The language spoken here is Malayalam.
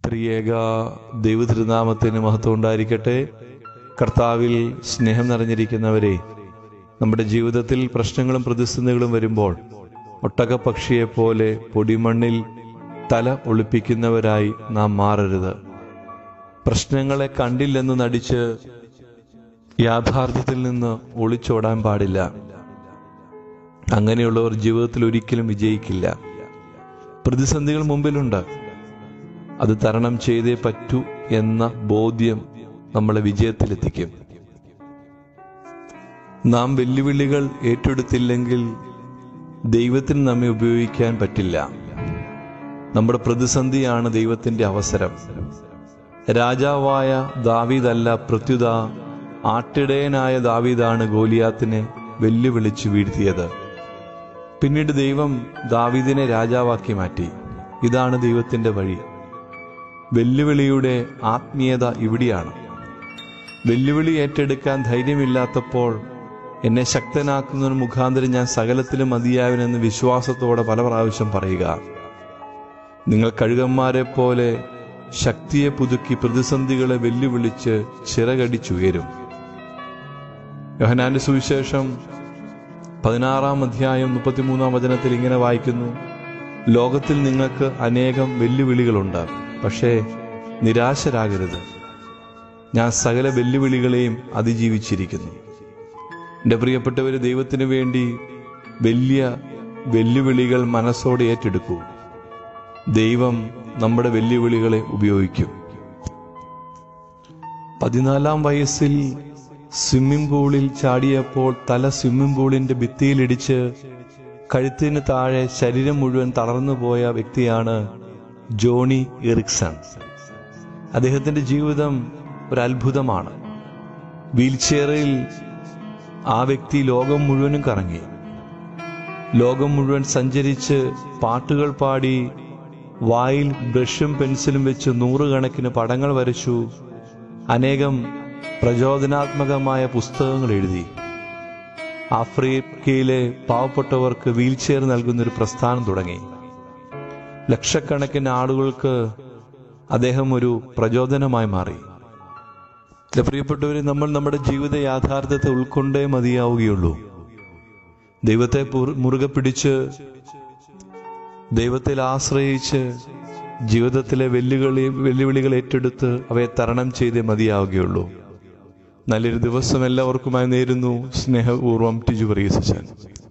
ത്രിയേക ദൈവതിരുനാമത്തിന് മഹത്വം ഉണ്ടായിരിക്കട്ടെ കർത്താവിൽ സ്നേഹം നിറഞ്ഞിരിക്കുന്നവരെ നമ്മുടെ ജീവിതത്തിൽ പ്രശ്നങ്ങളും പ്രതിസന്ധികളും വരുമ്പോൾ ഒട്ടകപ്പക്ഷിയെ പോലെ പൊടിമണ്ണിൽ തല ഒളിപ്പിക്കുന്നവരായി നാം മാറരുത് പ്രശ്നങ്ങളെ കണ്ടില്ലെന്ന് നടിച്ച് യാഥാർത്ഥ്യത്തിൽ നിന്ന് ഒളിച്ചോടാൻ പാടില്ല അങ്ങനെയുള്ളവർ ജീവിതത്തിൽ ഒരിക്കലും വിജയിക്കില്ല പ്രതിസന്ധികൾ മുമ്പിലുണ്ട് അത് തരണം ചെയ്തേ പറ്റൂ എന്ന ബോധ്യം നമ്മളെ വിജയത്തിലെത്തിക്കും നാം വെല്ലുവിളികൾ ഏറ്റെടുത്തില്ലെങ്കിൽ ദൈവത്തിന് നമ്മെ ഉപയോഗിക്കാൻ പറ്റില്ല നമ്മുടെ പ്രതിസന്ധിയാണ് ദൈവത്തിന്റെ അവസരം രാജാവായ ദാവീദല്ല പ്രത്യുത ആട്ടിടയനായ ദാവീദാണ് ഗോലിയാത്തിനെ വെല്ലുവിളിച്ചു വീഴ്ത്തിയത് പിന്നീട് ദൈവം ദാവീദിനെ രാജാവാക്കി മാറ്റി ഇതാണ് ദൈവത്തിന്റെ വഴി വെല്ലുവിളിയുടെ ആത്മീയത ഇവിടെയാണ് വെല്ലുവിളി ഏറ്റെടുക്കാൻ ധൈര്യമില്ലാത്തപ്പോൾ എന്നെ ശക്തനാക്കുന്നതിന് മുഖാന്തരം ഞാൻ സകലത്തിലും മതിയാവിനെന്ന് വിശ്വാസത്തോടെ പല പ്രാവശ്യം പറയുക നിങ്ങൾ കഴുകന്മാരെ പോലെ ശക്തിയെ പുതുക്കി പ്രതിസന്ധികളെ വെല്ലുവിളിച്ച് ചിറകടിച്ചുയരും യോഹനാന്റെ സുവിശേഷം പതിനാറാം അധ്യായം മുപ്പത്തിമൂന്നാം വചനത്തിൽ ഇങ്ങനെ വായിക്കുന്നു ലോകത്തിൽ നിങ്ങൾക്ക് അനേകം വെല്ലുവിളികളുണ്ട് പക്ഷേ നിരാശരാകരുത് ഞാൻ സകല വെല്ലുവിളികളെയും അതിജീവിച്ചിരിക്കുന്നു എൻ്റെ പ്രിയപ്പെട്ടവര് ദൈവത്തിന് വേണ്ടി വലിയ വെല്ലുവിളികൾ മനസ്സോടെ ഏറ്റെടുക്കൂ ദൈവം നമ്മുടെ വെല്ലുവിളികളെ ഉപയോഗിക്കും പതിനാലാം വയസ്സിൽ സ്വിമ്മിംഗ് പൂളിൽ ചാടിയപ്പോൾ തല സ്വിമ്മിംഗ് പൂളിന്റെ ഭിത്തിയിലിടിച്ച് കഴുത്തിന് താഴെ ശരീരം മുഴുവൻ തളർന്നു പോയ വ്യക്തിയാണ് ജോണി എറിക്സൺ അദ്ദേഹത്തിന്റെ ജീവിതം ഒരു അത്ഭുതമാണ് വീൽചെയറിൽ ആ വ്യക്തി ലോകം മുഴുവനും കറങ്ങി ലോകം മുഴുവൻ സഞ്ചരിച്ച് പാട്ടുകൾ പാടി വായിൽ ബ്രഷും പെൻസിലും വെച്ച് നൂറുകണക്കിന് പടങ്ങൾ വരച്ചു അനേകം പ്രചോദനാത്മകമായ പുസ്തകങ്ങൾ എഴുതി ആഫ്രിക്കയിലെ പാവപ്പെട്ടവർക്ക് വീൽചെയർ നൽകുന്ന ഒരു പ്രസ്ഥാനം തുടങ്ങി ലക്ഷക്കണക്കിന് ആളുകൾക്ക് അദ്ദേഹം ഒരു പ്രചോദനമായി മാറി എന്റെ പ്രിയപ്പെട്ടവരെ നമ്മൾ നമ്മുടെ ജീവിത യാഥാർത്ഥ്യത്തെ ഉൾക്കൊണ്ടേ മതിയാവുകയുള്ളൂ ദൈവത്തെ പുറ- മുറുകെ പിടിച്ച് ദൈവത്തിൽ ആശ്രയിച്ച് ജീവിതത്തിലെ വെല്ലുവിളി വെല്ലുവിളികൾ ഏറ്റെടുത്ത് അവയെ തരണം ചെയ്തേ മതിയാവുകയുള്ളൂ നല്ലൊരു ദിവസം എല്ലാവർക്കുമായി നേരുന്നു സ്നേഹപൂർവ്വം ടിജു പറയസൻ